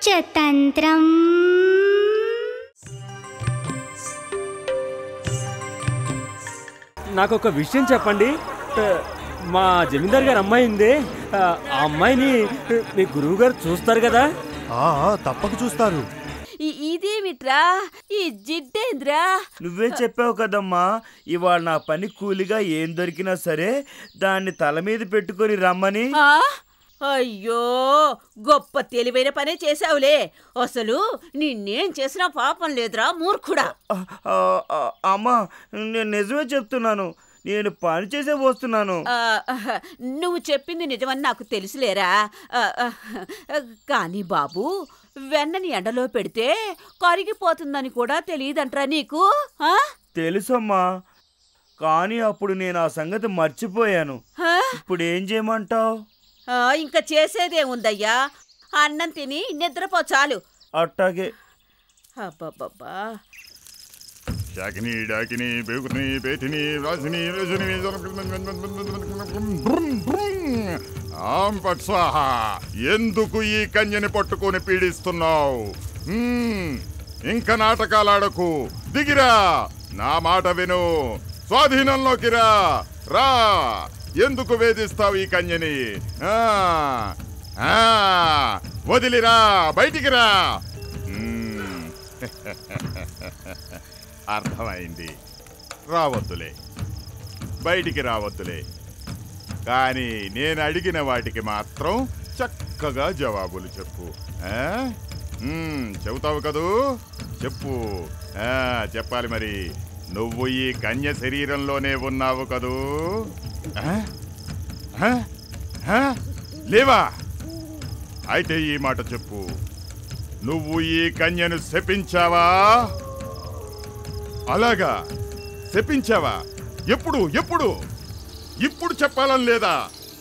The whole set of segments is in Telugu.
పంచతంత్రం నాకు ఒక విషయం చెప్పండి ఆ, మా జమీందార్ గారు అమ్మాయి ఉంది ఆ ఆ అమ్మాయిని మీ గురువు గారు చూస్తారు కదా ఆ, ఆ, తప్పక చూస్తారు ఈ- ఇదేమిట్రా ఈ జిడ్డేంద్రా నువ్వే చెప్పావు కదమ్మా ఇవాళ నా పని కూలిగా ఏం దొరికినా సరే దాన్ని తల మీద పెట్టుకొని రమ్మని ఆ? అయ్యో గొప్ప తెలివైన పనే చేశావులే అసలు నిన్నేం చేసినా పాపం లేదురా మూర్ఖుడా ఆ, ఆ, ఆ, అమ్మా నేను నిజమే చెప్తున్నాను నేను పని చేసే వస్తున్నాను ఆ, నువ్వు చెప్పింది నిజమని నాకు తెలుసులేరా ఆ, ఆ, కానీ బాబు వెన్నని ఎండలో పెడితే కరిగిపోతుందని కూడా తెలియదంట్రా నీకు ఆ? తెలుసమ్మా కానీ అప్పుడు నేను ఆ సంగతి మర్చిపోయాను ఆ? ఇప్పుడు ఏం చేయమంటావు ఆ, ఇంకా చేసేదేముందయ్యా అన్నం తిని నిద్రపో చాలు అట్టాగే అబ్బబ్బబ్బా శాకిని డాకిని బేకుని పేటిని రాసిని రజని ఆం పట్ స్వాహ ఎందుకు ఈ కన్యని పట్టుకొని పీడిస్తున్నావు హ్మ్, ఇంక నాటకాలాడకు దిగిరా నా మాట విను స్వాధీనంలోకి రా రా ఎందుకు వేధిస్తావు ఈ కన్యని ఆ, ఆ, వదిలిరా బయటికి రా హ్మ్. అర్థమైంది రావద్దులే బయటికి రావద్దులే కానీ నేను అడిగిన వాటికి మాత్రం చక్కగా జవాబులు చెప్పు ఆ? మ్మ్, చెబుతావు కదూ చెప్పు ఆ, చెప్పాలి మరి నువ్వు ఈ కన్య శరీరంలోనే ఉన్నావు కదూ ఆ? ఆ? ఆ? లేవా అయితే ఈ మాట చెప్పు నువ్వు ఈ కన్యను శపించావా అలాగా శపించావా ఎప్పుడు ఎప్పుడు ఇప్పుడు చెప్పాలని లేదా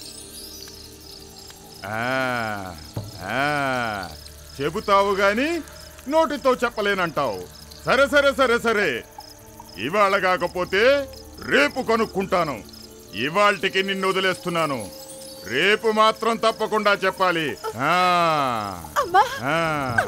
ఆ, ఆ, చెబుతావు గాని నోటితో చెప్పలేనంటావు సరే సరే సరే సరే ఇవాళ కాకపోతే రేపు కనుక్కుంటాను ఇవాల్టికి నిన్ను వదిలేస్తున్నాను రేపు మాత్రం తప్పకుండా చెప్పాలి ఆ, ఆ.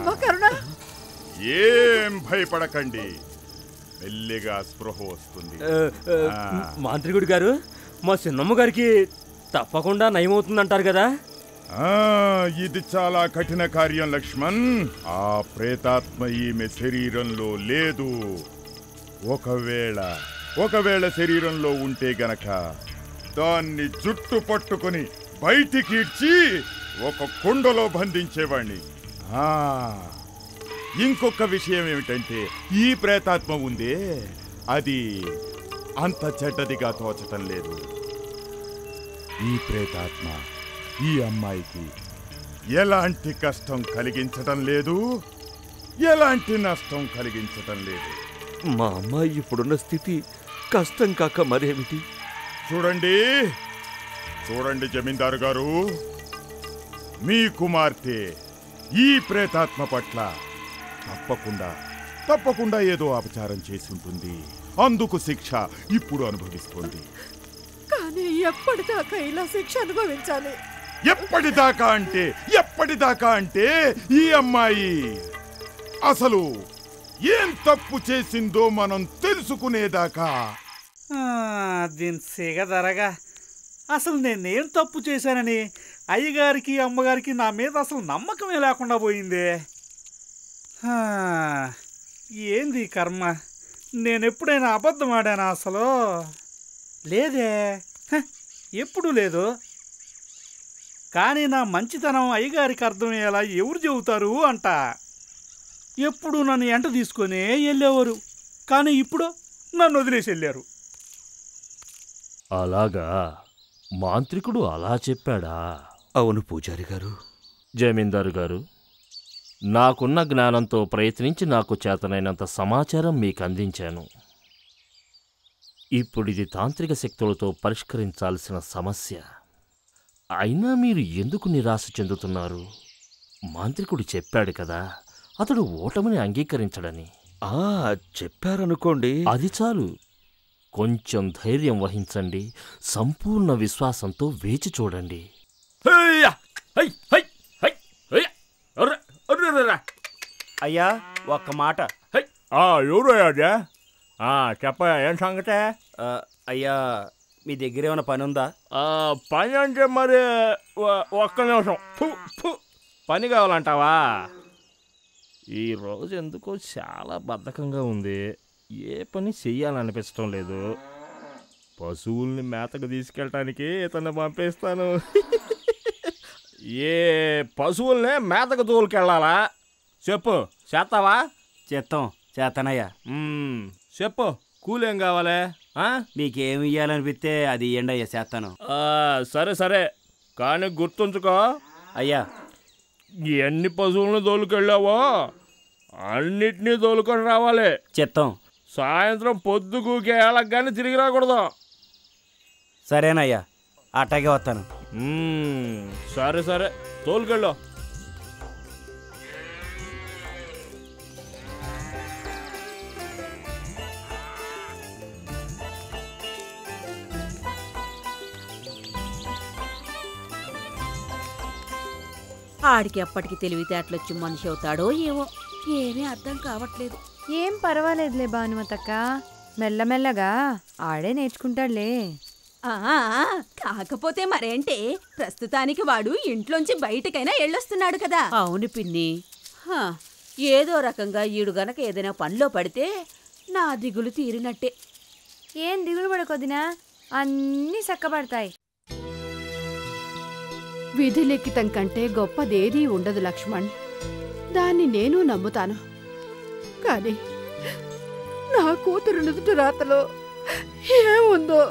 ఏం భయపడకండి మెల్లిగా స్పృహ వస్తుంది ఆ, ఆ, మాంత్రికుడి గారు మా చిన్నమ్మ గారికి తప్పకుండా నయమవుతుందంటారు కదా ఆ ఇది చాలా కఠిన కార్యం లక్ష్మణ్ ఆ ప్రేతాత్మ ఈమె శరీరంలో లేదు ఒకవేళ ఒకవేళ శరీరంలో ఉంటే గనక దాన్ని జుట్టు పట్టుకొని బయటికి ఇడ్చి ఒక కుండలో బంధించేవాణ్ణి ఆ ఇంకొక విషయం ఏమిటంటే ఈ ప్రేతాత్మ ఉందే అది అంత చెడ్డదిగా తోచటం లేదు ఈ ప్రేతాత్మ ఈ అమ్మాయికి ఎలాంటి కష్టం కలిగించటం లేదు ఎలాంటి నష్టం కలిగించటం లేదు మా అమ్మాయి ఇప్పుడున్న స్థితి కష్టం కాక మరేమిటి చూడండి చూడండి జమీందారు గారు మీ కుమార్తె ఈ ప్రేతాత్మ పట్ల తప్పకుండా తప్పకుండా ఏదో అపచారం చేసి ఉంటుంది అందుకు శిక్ష ఇప్పుడు అనుభవిస్తుంది కానీ ఎప్పటిదాకా ఇలా శిక్ష అనుభవించాలి ఎప్పటిదాకా అంటే ఎప్పటిదాకా అంటే ఈ అమ్మాయి అసలు ఏం తప్పు చేసిందో మనం తెలుసుకునేదాకా ఆ, దీని సిగ ధరగా అసలు నేనేం తప్పు చేశానని అయ్యగారికి అమ్మగారికి నా మీద అసలు నమ్మకమే లేకుండా పోయింది హా, ఏంది ఈ కర్మ నేను ఎప్పుడైనా అబద్ధం ఆడానా అసలు లేదే హ, ఎప్పుడూ లేదు కానీ నా మంచితనం అయ్యగారికి అర్థమయ్యేలా ఎవరు చెబుతారు అంట ఎప్పుడు నన్ను ఎంట తీసుకొని వెళ్ళేవారు కానీ ఇప్పుడు నన్ను వదిలేసి వెళ్ళారు అలాగా మాంత్రికుడు అలా చెప్పాడా అవును పూజారి గారు జమీందారు గారు నాకున్న జ్ఞానంతో ప్రయత్నించి నాకు చేతనైనంత సమాచారం మీకు అందించాను ఇప్పుడు ఇది తాంత్రిక శక్తులతో పరిష్కరించాల్సిన సమస్య అయినా మీరు ఎందుకు నిరాశ చెందుతున్నారు మాంత్రికుడు చెప్పాడు కదా అతడు ఓటమిని అంగీకరించడని ఆ చెప్పారనుకోండి అది చాలు కొంచెం ధైర్యం వహించండి సంపూర్ణ విశ్వాసంతో వేచి చూడండి హయ్యా! హై! హై! హై! హయ్యా! అర్రె! అర్రె! రా అయ్యా ఒక్క మాట ఎవరు అదే చెప్ప ఏం సంగతే ఆ, అయ్యా మీ దగ్గర ఏమైనా పని ఉందా ఆ, పని అంటే మరి ఒ- ఒక్క నిమిషం ఫు, ఫు. పని కావాలంటావా ఈ రోజు ఎందుకో చాలా బద్ధకంగా ఉంది ఏ పని చెయ్యాలనిపించడం లేదు పశువుల్ని మేతకు తీసుకెళ్ళటానికి ఇతన్ని పంపిస్తాను ఏ పశువుల్ని మేతకు తోలుకెళ్ళాలా చెప్పు చేస్తావా చిత్తం చేతనయ్యా మ్మ్, చెప్పు కూలేం కావాలి ఆ? మీకేమి ఇయ్యాలనిపిస్తే అది ఇయ్యండి అయ్యా చేస్తాను ఆ, సరే సరే కానీ గుర్తుంచుకో అయ్యా ఎన్ని పశువులను తోలుకెళ్ళావో అన్నిటినీ తోలుకొని రావాలి చిత్తం సాయంత్రం పొద్దుగూకే కానీ తిరిగి రాకూడదు సరేనయ్యా అట్టాగే వస్తాను మ్మ్, సరే సరే తోలుకెళ్ళు ఆడికి ఎప్పటికి తెలివితేటలొచ్చి మనిషి అవుతాడో ఏమో ఏమీ అర్థం కావట్లేదు ఏం పర్వాలేదులే భానుమతక్క మెల్లమెల్లగా ఆడే నేర్చుకుంటాడులే ఆ, కాకపోతే మరేంటి ప్రస్తుతానికి వాడు ఇంట్లోంచి బయటకైనా ఎళ్ళొస్తున్నాడు కదా అవును పిన్ని హ, ఏదో రకంగా ఈడు గనక ఏదైనా పనిలో పడితే నా దిగులు తీరినట్టే ఏం దిగులు పడకొదినా అన్నీ చక్కబడతాయి విధి లిఖితం కంటే గొప్పదేదీ ఉండదు లక్ష్మణ్ దాన్ని నేను నమ్ముతాను కానీ నా కూతురు నుదుటి రాతలో ఏముందో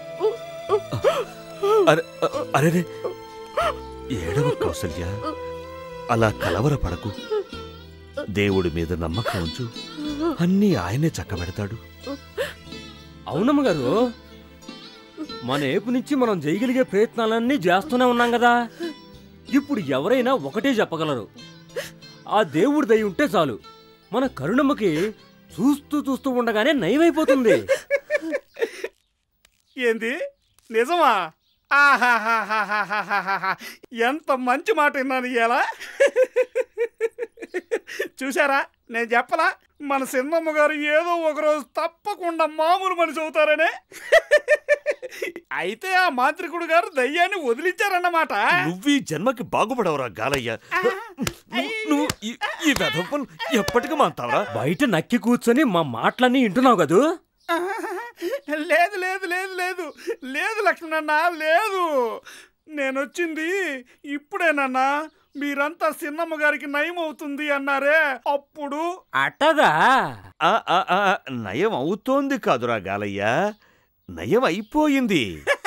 అరే అరే ఏడవ కౌసల్య అలా కలవరపడకు దేవుడి మీద నమ్మకం ఉంచు అన్నీ ఆయనే చక్కబెడతాడు అవునమ్మ గారు మన ఏపు నుంచి మనం చేయగలిగే ప్రయత్నాలన్నీ చేస్తూనే ఉన్నాం కదా ఇప్పుడు ఎవరైనా ఒకటే చెప్పగలరు ఆ దేవుడి దయ ఉంటే చాలు మన కరుణమ్మకి చూస్తూ చూస్తూ ఉండగానే నయమైపోతుంది ఏంది నిజమా ఆహాహాహాహాహాహా. ఎంత మంచి మాట విన్నాను ఇవాళ చూసారా నేను చెప్పలా మన సిన్నమ్మ గారు ఏదో ఒకరోజు తప్పకుండా మామూలు మనిషి అవుతారనే అయితే ఆ మాంత్రికుడు గారు దయ్యాన్ని వదిలించారన్నమాట నువ్వు ఈ జన్మకి బాగుపడవరా గాలయ్య నువ్వు- నువ్వు ఈ- ఈ వెధపలు ఎప్పటికీ మాంతావరా బయట నక్కి కూర్చొని మా మాటలన్నీ వింటున్నావు కదూ లేదు లేదు లేదు లేదు లేదు లక్ష్మణన్న లేదు నేనొచ్చింది ఇప్పుడేనన్నా మీరంతా సిన్నమ్మ గారికి నయం అవుతుంది అన్నారే అప్పుడు అట్టదా ఆ, ఆ, ఆ, నయం అవుతోంది కాదురా గాలయ్య నయం అయిపోయింది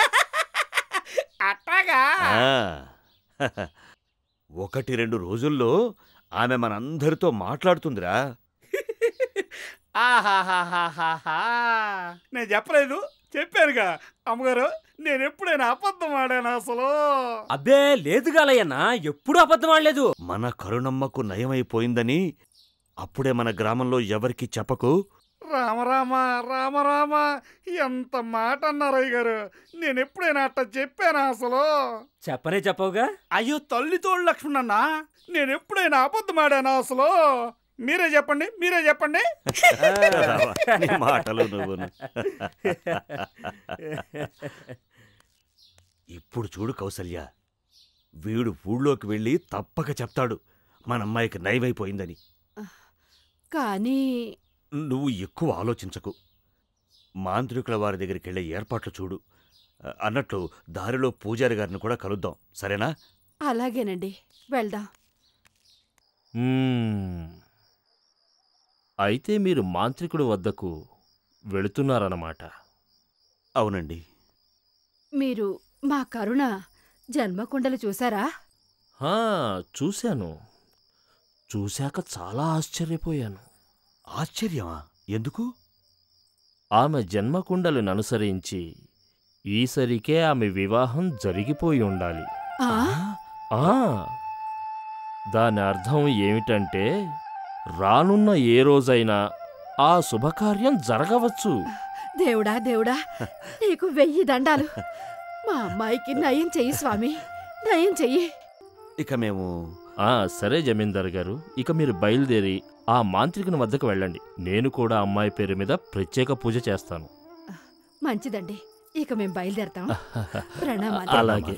అట్టాగా ఆ, ఒకటి రెండు రోజుల్లో ఆమె మనందరితో మాట్లాడుతుందిరా ఆహాహాహాహాహా. నేను చెప్పలేదు చెప్పానుగా అమ్మగారు నేను ఎప్పుడైనా అబద్ధం ఆడాను అసలు అబ్బే లేదు గాలయ్యన్న ఎప్పుడూ అబద్ధం ఆడలేదు మన కరుణమ్మకు నయమైపోయిందని అప్పుడే మన గ్రామంలో ఎవరికి చెప్పకు రామరామ రామరామ ఎంత మాట అన్నారయ్య గారు నేను ఎప్పుడైనా అట్ట చెప్పానా అసలు చెప్పనే చెప్పవుగా అయ్యో తల్లి తోడు లక్ష్మణన్న నేను ఎప్పుడైనా అబద్ధం ఆడానా అసలు మీరే చెప్పండి మీరే చెప్పండి నీ మాటలు నువ్వును ఇప్పుడు చూడు కౌసల్య వీడు ఊళ్ళోకి వెళ్ళి తప్పక చెప్తాడు మన అమ్మాయికి నయమైపోయిందని కానీ నువ్వు ఎక్కువ ఆలోచించకు మాంత్రికుల వారి దగ్గరికి వెళ్ళే ఏర్పాట్లు చూడు అన్నట్లు దారిలో పూజారి గారిని కూడా కలుద్దాం సరేనా అలాగేనండి వెళ్దాం మ్మ్. అయితే మీరు మాంత్రికుడి వద్దకు వెళుతున్నారన్నమాట అవునండి మీరు మా కరుణ జన్మకుండలు చూసారా హా, చూశాను చూశాక చాలా ఆశ్చర్యపోయాను ఆశ్చర్యమా ఎందుకు ఆమె జన్మకుండలను అనుసరించి ఈసరికే ఆమె వివాహం జరిగిపోయి ఉండాలి ఆ ఆ దాని అర్థం ఏమిటంటే రానున్న ఏ రోజైనా ఆ శుభకార్యం జరగవచ్చు దేవుడా దేవుడా నీకు వెయ్యి దండాలు మా అమ్మాయికి నయం చెయ్యి స్వామి నయం చెయ్యి ఇక మేము ఆ సరే జమీందార్ గారు ఇక మీరు బయలుదేరి ఆ మాంత్రికుని వద్దకు వెళ్ళండి నేను కూడా అమ్మాయి పేరు మీద ప్రత్యేక పూజ చేస్తాను మంచిదండి ఇక మేము బయలుదేరతాం ప్రణామాలు అలాగే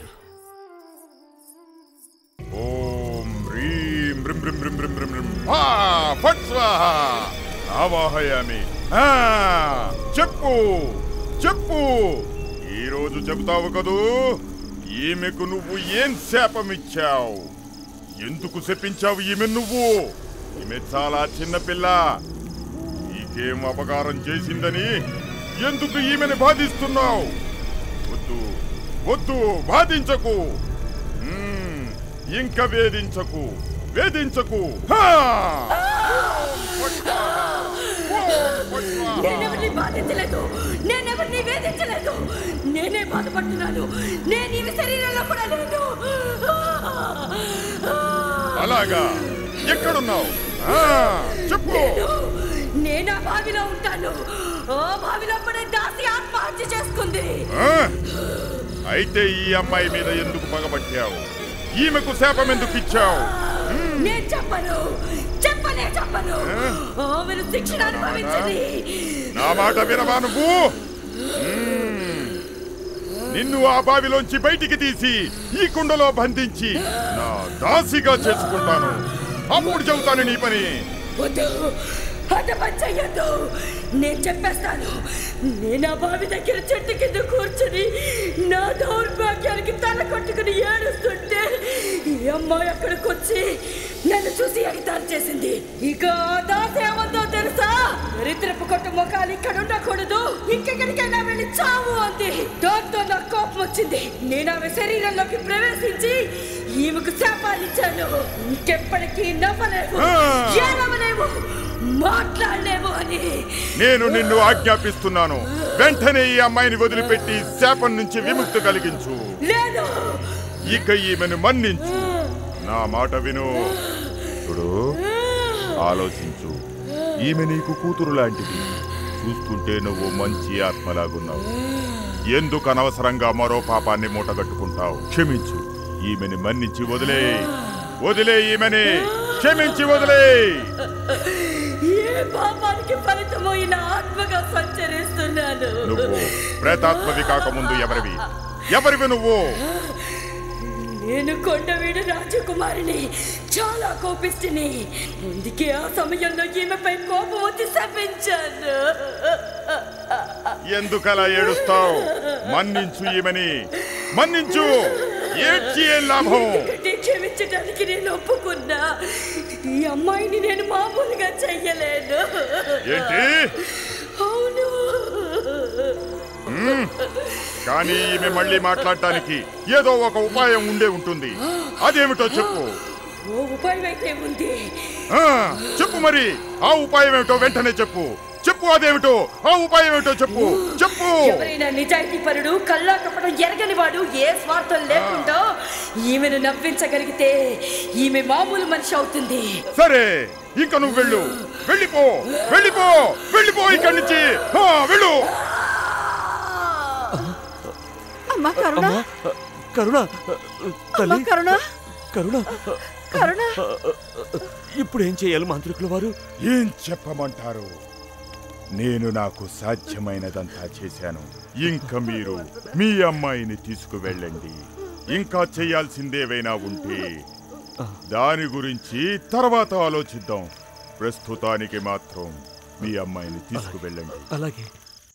ఓం హ్రీం బ్రిం బ్రిం బ్రిం బ్రిం బ్రిం బ్రిం ఆ, ఫట్ స్వాహ ఆవాహయామి ఆ, చెప్పు చెప్పు ఈరోజు చెబుతావు కదూ ఈమెకు నువ్వు ఏం శాపమిచ్చావు ఎందుకు శపించావు ఈమె నువ్వు ఈమె చాలా చిన్న పిల్ల నీకేం అపకారం చేసిందని ఎందుకు ఈమెను బాధిస్తున్నావు వద్దు వద్దు బాధించకు మ్మ్, ఇంక వేధించకు వేధించకు హా! నేనెవరిని బాధించలేదు నేనెవరిని వేధించలేదు నేనే బాధపడుతున్నాను నేను ఈ శరీరంలో కూడా లేదు అలాగా ఎక్కడున్నావు ఆ, చెప్పు నేను ఆ బావిలో ఉంటాను ఆ బావిలో పడే దాసి ఆత్మహత్య చేసుకుంది ఆ? అయితే ఈ అమ్మాయి మీద ఎందుకు పగబట్టావు ఈమెకు శాపం ఎందుకు ఇచ్చావు నేను చెప్పను చెప్పనే చెప్పను ఆమెను శిక్షణ అనుభవించండి నా మాట వినవా నువ్వు మ్మ్. నిన్ను ఆ బావిలోంచి బయటికి తీసి ఈ కుండలో బంధించి నా దాసిగా చేసుకుంటాను అప్పుడు చెబుతాను నీ పని వద్దు అట పని చెయ్యొద్దు నేను చెప్పేస్తాను నేను ఆ బావి దగ్గర చెట్టు కింద కూర్చుని నా దౌర్భాగ్యానికి తల కొట్టుకుని ఏడుస్తుంటే ఈ అమ్మాయి అక్కడికి వచ్చి నన్ను చూసి ఎగతాలు చేసింది ఇక ఆ దాస ఏమందో తెలుసా దరిద్రపు కొట్టు ముఖాలు ఇక్కడ ఉండకూడదు ఇంకెక్కడికైనా వెళ్ళి చావు అంది దాంతో నాకు కోపం వచ్చింది నేను ఆమె శరీరంలోకి ప్రవేశించి ఈమెకు శాపాలు ఇచ్చాను ఇంకెప్పటికీ నవ్వలేవు ఏడవలేవు మాట్లాడలేవు అని నేను నిన్ను ఆజ్ఞాపిస్తున్నాను వెంటనే ఈ అమ్మాయిని వదిలిపెట్టి శాపం నుంచి విముక్తి కలిగించు లేదు ఇక ఈమెను మన్నించు నా మాట విను చూడు ఆలోచించు ఈమె నీకు కూతురు లాంటిది చూస్తుంటే నువ్వు మంచి ఆత్మలాగున్నావు ఎందుకు అనవసరంగా మరో పాపాన్ని మూటగట్టుకుంటావు క్షమించు ఈమెని మన్నించి వదిలే వదిలే ఈమెని క్షమించి వదిలే ఏ పాపానికి ఫలితమో ఇలా ఆత్మగా సంచరిస్తున్నాను నువ్వు ప్రేతాత్మవి కాకముందు ఎవరివి ఎవరివి నువ్వు నేను కొండవీడు రాజకుమారిని చాలా కోపిస్తుని అందుకే ఆ సమయంలో ఈమెపై కోపం వచ్చి శపించాను ఎందుకలా ఏడుస్తావు మన్నించు ఈమెని మన్నించు ఏడ్చి ఏం లాభం ఎందుకంటే క్షమించడానికి నేను ఒప్పుకున్నా ఈ అమ్మాయిని నేను మామూలుగా చెయ్యలేను ఏంటి అవును మ్మ్. కానీ ఈమె మళ్ళీ మాట్లాడటానికి ఏదో ఒక ఉపాయం ఉండే ఉంటుంది అదేమిటో చెప్పు ఓ ఉపాయం అయితే ఉంది ఆ, చెప్పు మరి ఆ ఉపాయం ఏమిటో వెంటనే చెప్పు చెప్పు అదేమిటో ఆ ఉపాయం ఏమిటో చెప్పు చెప్పు ఎవరైనా నిజాయితీ పరుడు కల్లా కపటం ఎరగని వాడు ఏ స్వార్థం లేకుండా ఈమెను నవ్వించగలిగితే ఈమె మామూలు మనిషి అవుతుంది సరే ఇంక నువ్వు వెళ్ళు వెళ్ళిపో వెళ్ళిపో వెళ్ళిపో ఇక్కడి నుంచి ఆ, వెళ్ళు అమ్మా కరుణ కరుణ అమ్మా తల్లి కరుణ కరుణ కరుణ ఇప్పుడు ఏం చేయాలి మంత్రికుల వారు ఏం చెప్పమంటారు నేను నాకు సాధ్యమైనదంతా చేశాను ఇంక మీరు మీ అమ్మాయిని తీసుకువెళ్ళండి ఇంకా చేయాల్సిందేవైనా ఉంటే దాని గురించి తర్వాత ఆలోచిద్దాం ప్రస్తుతానికి మాత్రం మీ అమ్మాయిని తీసుకువెళ్ళండి అలాగే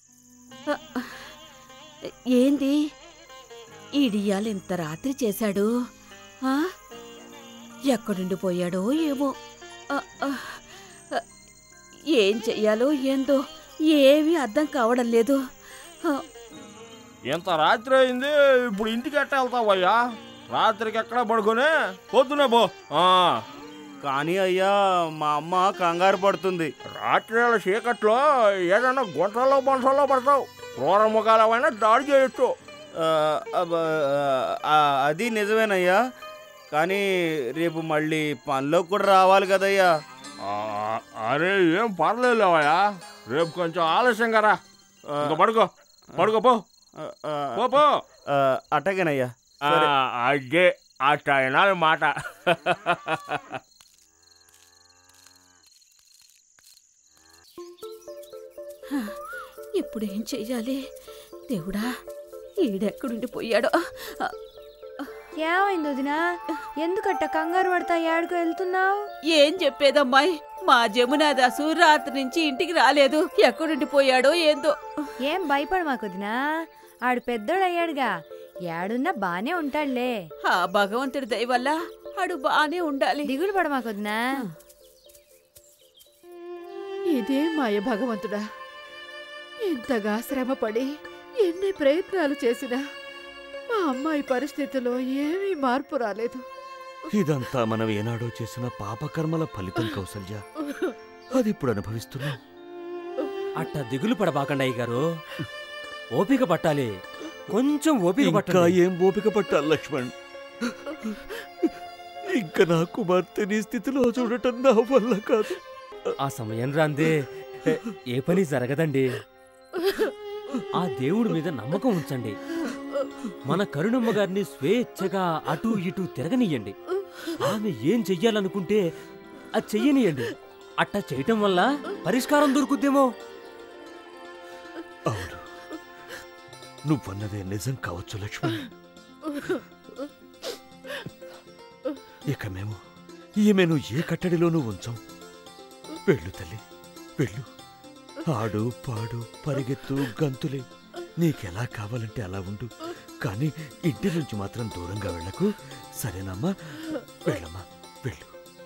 ఏంది ఈడియాలు ఇంత రాత్రి చేశాడు ఆ? ఎక్కడుండి పోయాడో ఏమో ఆ, ఆ, ఆ, ఏం చెయ్యాలో ఏందో ఏమీ అర్థం కావడం లేదు ఆ, ఇంత రాత్రి అయింది ఇప్పుడు ఇంటికి ఎట్ట వెళ్తావయ్యా రాత్రికి ఎక్కడ పడుకొని పొద్దునే పో ఆ. కానీ అయ్యా మా అమ్మ కంగారు పడుతుంది రాత్రి వేళ చీకట్లో ఏదైనా గుంటల్లో బొంటల్లో పడతావు క్రూర ముఖాలవైనా దాడి చేయొచ్చు ఆ, అబ్బ, ఆ, అది నిజమేనయ్యా కానీ రేపు మళ్ళీ పనిలోకి కూడా రావాలి కదయ్యా ఆ, అరే ఏం పర్లేదులేవయ్యా రేపు కొంచెం ఆలస్యంగా రా ఇంకా పడుకో పడుకో పో పో పో అట్టగేనయ్యా ఆ, అదే అట్లా వినాలి మాట ఇప్పుడేం చెయ్యాలి దేవుడా ఈడెక్కడుండి పోయాడో ఏమైంది వదినా ఎందుకట్ట కంగారు పడతా ఏడుకు వెళ్తున్నావు ఏం చెప్పేదమ్మాయి మా జమునాదాసు రాత్రి నుంచి ఇంటికి రాలేదు ఎక్కడుండి పోయాడో ఏందో ఏం భయపడ మాకు వదినా ఆడు పెద్దోడు అయ్యాడుగా ఏడున్నా బానే ఉంటాడులే ఆ భగవంతుడి దయ వల్ల ఆడు బానే ఉండాలి దిగులు పడ మాకు వదినా ఇదే మాయ భగవంతుడా ఇంతగా శ్రమపడి ఎన్ని ప్రయత్నాలు చేసినా మా అమ్మాయి పరిస్థితిలో ఏమీ మార్పు రాలేదు ఇదంతా మనం ఏనాడో చేసిన పాపకర్మల ఫలితం కౌసల్య అది ఇప్పుడు అనుభవిస్తున్నాం అట్ట దిగులు పడబాకండి అయ్య గారు ఓపిక పట్టాలి కొంచెం ఓపిక ఇంకా పట్టాలి ఏం ఓపిక పట్టాలి లక్ష్మణ్ ఇంకా నా కుమార్తె నీ స్థితిలో చూడటం నా వల్ల కాదు ఆ సమయం రాందే ఏ- ఏ పని జరగదండి ఆ దేవుడి మీద నమ్మకం ఉంచండి మన కరుణమ్మ గారిని స్వేచ్ఛగా అటు ఇటు తిరగనీయండి ఆమె ఏం చెయ్యాలనుకుంటే అది చెయ్యనియండి అట్టా చేయటం వల్ల పరిష్కారం దొరుకుద్దేమో అవును నువ్వన్నదే నిజం కావచ్చు లక్ష్మణ్ ఇక మేము ఈమెను ఏ కట్టడిలోనూ ఉంచాం వెళ్ళు తల్లి వెళ్ళు ఆడు పాడు పరిగెత్తు గంతులే నీకెలా కావాలంటే అలా ఉండు కానీ ఇంటి నుంచి మాత్రం దూరంగా వెళ్ళకు సరేనమ్మా వెళ్ళమ్మా వెళ్ళు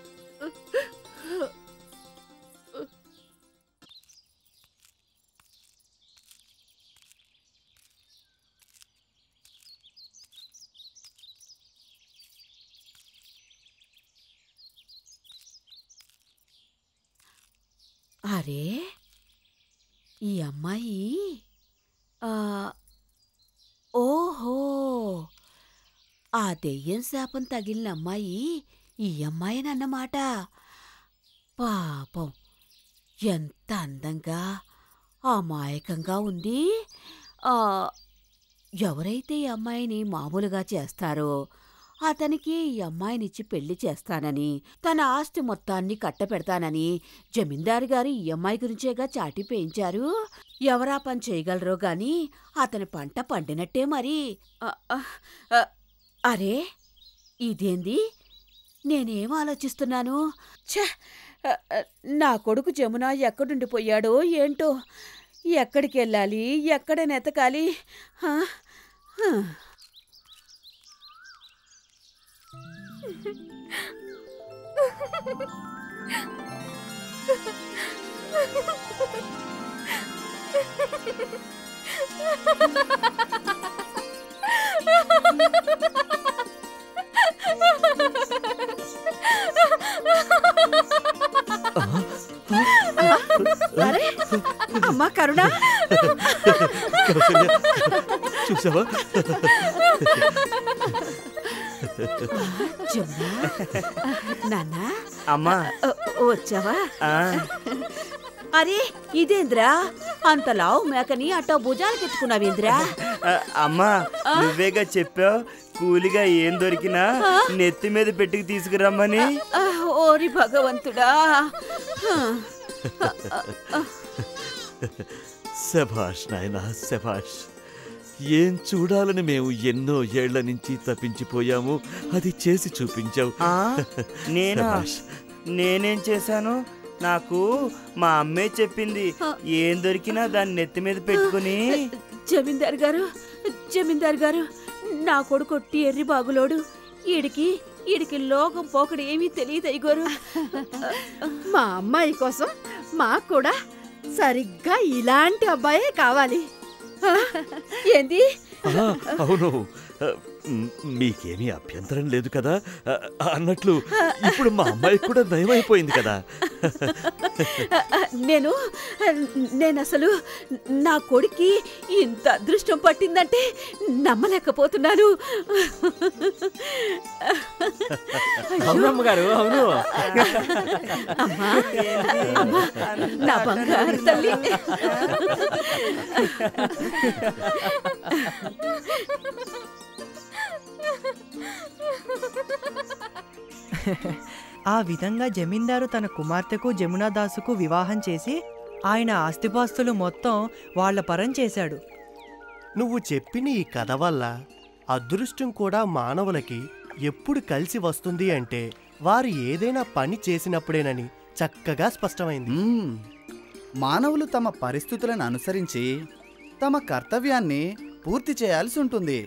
అరే ఈ అమ్మాయి ఆ, ఓహో ఆ దెయ్యం శాపం తగిలిన అమ్మాయి ఈ అమ్మాయినన్నమాట పాపం ఎంత అందంగా అమాయకంగా ఉంది ఆ, ఎవరైతే ఈ అమ్మాయిని మామూలుగా చేస్తారో అతనికి ఈ అమ్మాయినిచ్చి పెళ్లి చేస్తానని తన ఆస్తి మొత్తాన్ని కట్టపెడతానని జమీందారు గారు ఈ అమ్మాయి గురించేగా చాటి పేయించారు ఎవరా పని చేయగలరో గాని అతని పంట పండినట్టే మరి అ, అ, అ, అరే ఇదేంది నేనేం ఆలోచిస్తున్నాను ఛ అ, అ, నా కొడుకు జమున ఎక్కడుండిపోయాడో ఏంటో ఎక్కడికి వెళ్ళాలి ఎక్కడ నెతకాలి హా? హా. అరే అమ్మా కరుణ కౌసల్య, చూసావా జమున నాన్న అమ్మా అ, వచ్చావా ఆ, అరే ఇదేంద్రా అంత లావు మేకని అట్టా భుజాలకెత్తుకున్నావేంద్రా ఆ, అమ్మా నువ్వేగా చెప్పావు కూలిగా ఏం దొరికినా నెత్తి మీద పెట్టుకు తీసుకురమ్మని ఆ, ఓరి భగవంతుడా శభాష్ నాయనా శభాష్ ఏం చూడాలని మేము ఎన్నో ఏళ్ల నుంచి తప్పించిపోయాము అది చేసి చూపించావు ఆ, నేనా శభాష్. నేనేం చేశాను నాకు మా అమ్మే చెప్పింది ఏం దొరికినా దాన్ని నెత్తి మీద పెట్టుకుని జమీందార్ గారు జమీందార్ గారు నా కొడుకొట్టి ఎర్రి బాగులోడు ఈడికి ఈడికి లోకం పోకడు ఏమీ తెలియదు అయ్యగారు మా అమ్మాయి కోసం మాకు కూడా సరిగ్గా ఇలాంటి అబ్బాయే కావాలి ఏంది ఆ, అవును ఆ, మ్, మీకేమీ అభ్యంతరం లేదు కదా ఆ, అన్నట్లు ఇప్పుడు మా అమ్మాయి కూడా నయమైపోయింది కదా నేను నేను అసలు నా కొడుక్కి ఇంత అదృష్టం పట్టిందంటే నమ్మలేకపోతున్నాను అవునమ్మ గారు అవును అమ్మా అమ్మా నా బంగారు తల్లి ఆ విధంగా జమీందారు తన కుమార్తెకు జమునాదాసుకు వివాహం చేసి ఆయన ఆస్తిపాస్తులు మొత్తం వాళ్ళ పరం చేశాడు నువ్వు చెప్పిన ఈ కథ వల్ల అదృష్టం కూడా మానవులకి ఎప్పుడు కలిసి వస్తుంది అంటే వారు ఏదైనా పని చేసినప్పుడేనని చక్కగా స్పష్టమైంది మ్మ్. మానవులు తమ పరిస్థితులను అనుసరించి తమ కర్తవ్యాన్ని పూర్తి చేయాల్సి ఉంటుంది